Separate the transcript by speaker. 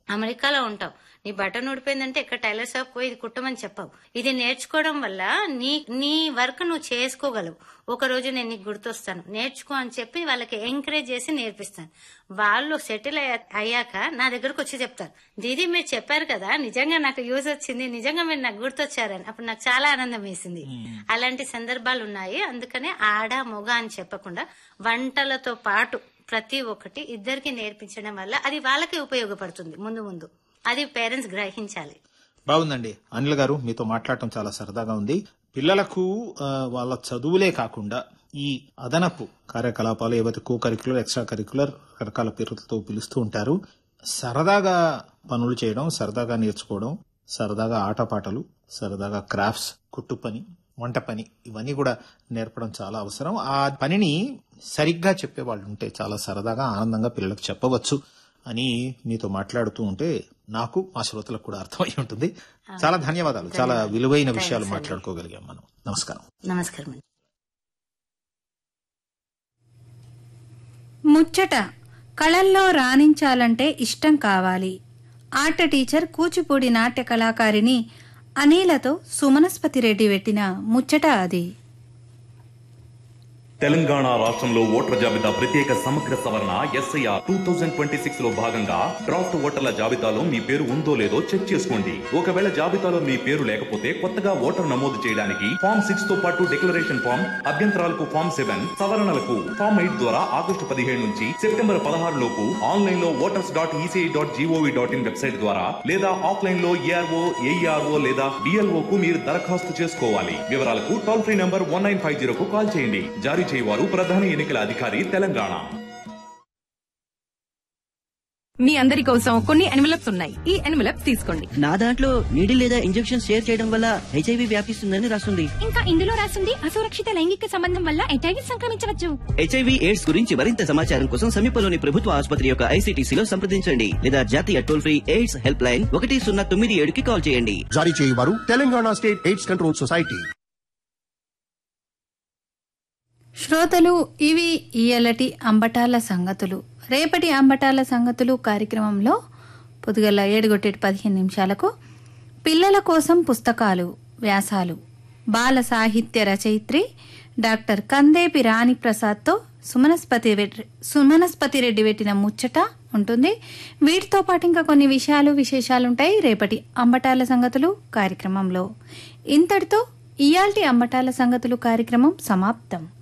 Speaker 1: అమెరికాలో ఉంటావు నీ బటన్ ఊడిపోయిందంటే ఇక్కడ టైలర్ షాప్ పోయి ఇది కుట్టమని చెప్పావు ఇది నేర్చుకోవడం వల్ల నీ నీ వర్క్ నువ్వు చేసుకోగలవు ఒక రోజు నేను నీకు గుర్తొస్తాను నేర్చుకో అని చెప్పి వాళ్ళకి ఎంకరేజ్ చేసి నేర్పిస్తాను వాళ్ళు సెటిల్ అయ్యాక నా దగ్గరకు వచ్చి చెప్తారు దీది మీరు చెప్పారు కదా నిజంగా నాకు యూజ్ వచ్చింది నిజంగా మీరు నాకు గుర్తొచ్చారని అప్పుడు నాకు చాలా ఆనందం వేసింది అలాంటి సందర్భాలు ఉన్నాయి అందుకనే ఆడ మొగ అని చెప్పకుండా వంటలతో పాటు ప్రతి ఒక్కటి ఇద్దరికి నేర్పించడం వల్ల అది వాళ్ళకి ఉపయోగపడుతుంది ముందు ముందు అది పేరెంట్స్ గ్రహించాలి
Speaker 2: బాగుందండి అనిల్ గారు మీతో మాట్లాడటం చాలా సరదాగా ఉంది పిల్లలకు ఆ, వాళ్ళ చదువులే కాకుండా ఈ అదనపు కార్యకలాపాలు ఏవైతే కో కరిక్యులర్ ఎక్స్ట్రా కరిక్యులర్ రకరకాల పేర్లతో పిలుస్తూ ఉంటారు సరదాగా పనులు చేయడం సరదాగా నేర్చుకోవడం సరదాగా ఆటపాటలు సరదాగా క్రాఫ్ట్స్ కుట్టు పని వంట పని ఇవన్నీ కూడా నేర్పడం చాలా అవసరం ఆ పనిని సరిగ్గా చెప్పే వాళ్ళు ఉంటే చాలా సరదాగా ఆనందంగా పిల్లలకు చెప్పవచ్చు అని మీతో మాట్లాడుతూ ఉంటే నాకు మా శ్రోతలకు కూడా అర్థమై ఉంటుంది చాలా ధన్యవాదాలు చాలా విలువైన విషయాలు మాట్లాడుకోగలిగాం మనం నమస్కారం
Speaker 1: నమస్కారం అండి
Speaker 3: ముచ్చట కళల్లో రాణించాలంటే ఇష్టం కావాలి ఆట టీచర్ కూచిపూడి నాట్య కళాకారిణి అనిలతో సుమనస్పతి రెడ్డి పెట్టిన ముచ్చట అది
Speaker 4: తెలంగాణ రాష్ట్రంలో ఓటర్ల జాబితా ప్రత్యేక సమగ్ర సవరణ SIR two thousand twenty six లో భాగంగా డ్రాఫ్ట్ ఓటర్ల జాబితాలో మీ పేరు ఉందో లేదో చెక్ చేసుకోండి ఒకవేళ జాబితాలో మీ పేరు లేకపోతే కొత్తగా ఓటర్ నమోదు చేయడానికి ఫామ్ సిక్స్ తో పాటు డిక్లరేషన్ ఫామ్ అభ్యంతరాలకు ఫామ్ సెవెన్ సవరణలకు ఫామ్ ఎయిట్ ద్వారా ఆగస్టు పదిహేడు నుంచి సెప్టెంబర్ పదహారు లోపు ఆన్లైన్ లో voters dot ECI dot G O V dot in website ద్వారా లేదా ఆఫ్లైన్ లో ఏఆర్ఓ ఏఈఆర్ఓ లేదా డిఎల్ఓ కు మీరు దరఖాస్తు చేసుకోవాలి వివరాలకు toll free number one nine five జీరోకు కాల్ చేయండి జారీ చేయవారు ప్రధాన ఎన్నికల అధికారి తెలంగాణ
Speaker 5: మీ అందరి కోసం కొన్ని ఎన్వలప్స్ ఉన్నాయి ఈ ఎన్వలప్స్ తీసుకోండి
Speaker 6: నా దాంట్లో నీడిల్ లేదా ఇంజెక్షన్ షేర్ చేయడం వల్ల హెచ్ఐవి వ్యాపిస్తుందని రాస్తుంది
Speaker 7: ఇంకా ఇందులో రాసింది అసురక్షిత లైంగిక సంబంధం వల్ల ఎటైవి సంక్రమించవచ్చు
Speaker 6: హెచ్ఐవి ఎయిడ్స్ గురించి మరింత సమాచారం కోసం సమీపంలోని ప్రభుత్వ ఆసుపత్రి యొక్క ఐసీటీసీలో సంప్రదించండి లేదా జాతీయ toll free AIDS help line ఒకటి సున్నా తొమ్మిది ఏడుకి కాల్ చేయండి
Speaker 8: జారీ చేయవారు Telangana state AIDS control society
Speaker 3: శ్రోతలు ఇవి ఇయలటి అంబటాల సంగతులు రేపటి అంబటాల సంగతులు కార్యక్రమంలో పొద్దుగల ఏడుగొట్టేటి పదిహేను నిమిషాలకు పిల్లల కోసం పుస్తకాలు వ్యాసాలు బాల సాహిత్య రచయిత్రి డాక్టర్ కందేపి రాణి ప్రసాద్తో సుమనస్పతి రెడ్డి సుమనస్పతి రెడ్డి పెట్టిన ముచ్చట ఉంటుంది వీటితో పాటు ఇంకా కొన్ని విషయాలు విశేషాలు ఉంటాయి రేపటి అంబటాల సంగతులు కార్యక్రమంలో ఇంతటితో ఇయాల్టి అంబటాల సంగతులు కార్యక్రమం సమాప్తం